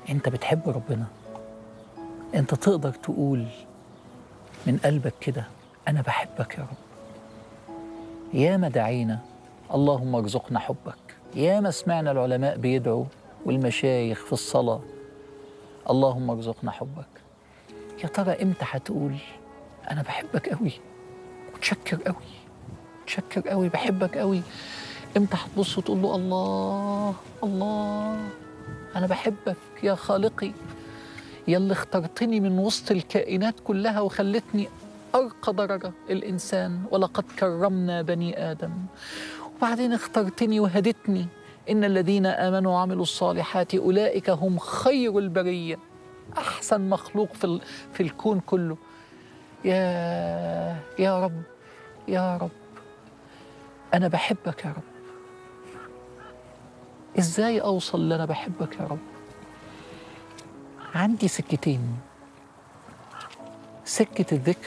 انت بتحب ربنا انت تقدر تقول من قلبك كده انا بحبك يا رب يا ما دعينا اللهم ارزقنا حبك يا ما سمعنا العلماء بيدعوا والمشايخ في الصلاه اللهم ارزقنا حبك يا ترى امتى هتقول انا بحبك قوي متشكر قوي متشكر قوي بحبك قوي امتى هتبص وتقول له الله الله انا بحبك يا خالقي يا اللي اخترتني من وسط الكائنات كلها وخلتني ارقى درجه الانسان ولقد كرمنا بني ادم وبعدين اخترتني وهدتني ان الذين امنوا وعملوا الصالحات اولئك هم خير البريه احسن مخلوق في ال- في الكون كله يا يا رب يا رب انا بحبك يا رب ازاي اوصل اللي انا بحبك يا رب عندي سكتين سكه الذكر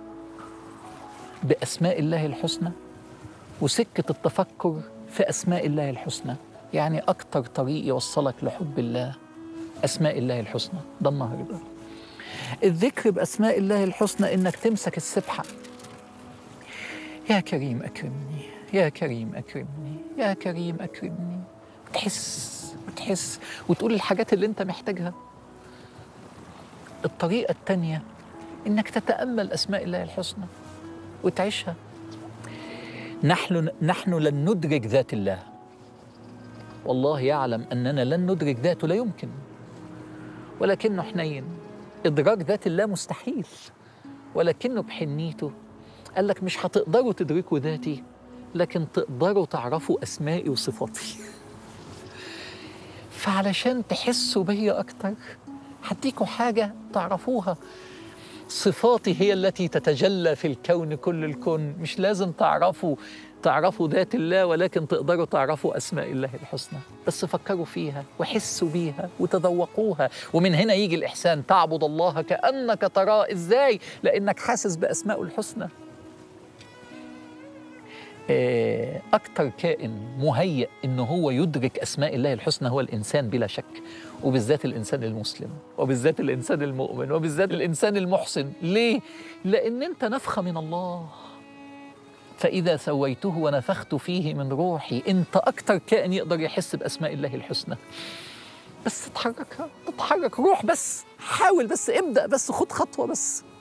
باسماء الله الحسنى وسكه التفكر في اسماء الله الحسنى يعني اكتر طريق يوصلك لحب الله اسماء الله الحسنى ده النهارده الذكر باسماء الله الحسنى انك تمسك السبحه يا كريم اكرمني يا كريم اكرمني يا كريم اكرمني وتحس وتحس وتقول الحاجات اللي انت محتاجها الطريقه الثانيه انك تتامل اسماء الله الحسنى وتعيشها نحن نحن لن ندرك ذات الله والله يعلم اننا لن ندرك ذاته لا يمكن ولكنه حنين ادراك ذات الله مستحيل ولكنه بحنيته قال لك مش هتقدروا تدركوا ذاتي لكن تقدروا تعرفوا اسمائي وصفاتي فعلشان تحسوا بيا اكتر هديكوا حاجه تعرفوها صفاتي هي التي تتجلى في الكون كل الكون مش لازم تعرفوا تعرفوا ذات الله ولكن تقدروا تعرفوا اسماء الله الحسنى بس فكروا فيها وحسوا بيها وتذوقوها ومن هنا يجي الاحسان تعبد الله كانك تراه ازاي لانك حاسس باسمائه الحسنى آه، أكتر كائن مهيأ إن هو يدرك أسماء الله الحسنى هو الإنسان بلا شك وبالذات الإنسان المسلم وبالذات الإنسان المؤمن وبالذات الإنسان المحسن ليه؟ لأن أنت نفخة من الله فإذا سويته ونفخت فيه من روحي أنت أكتر كائن يقدر يحس بأسماء الله الحسنى بس تتحرك تتحرك روح بس حاول بس ابدأ بس خد خطوة بس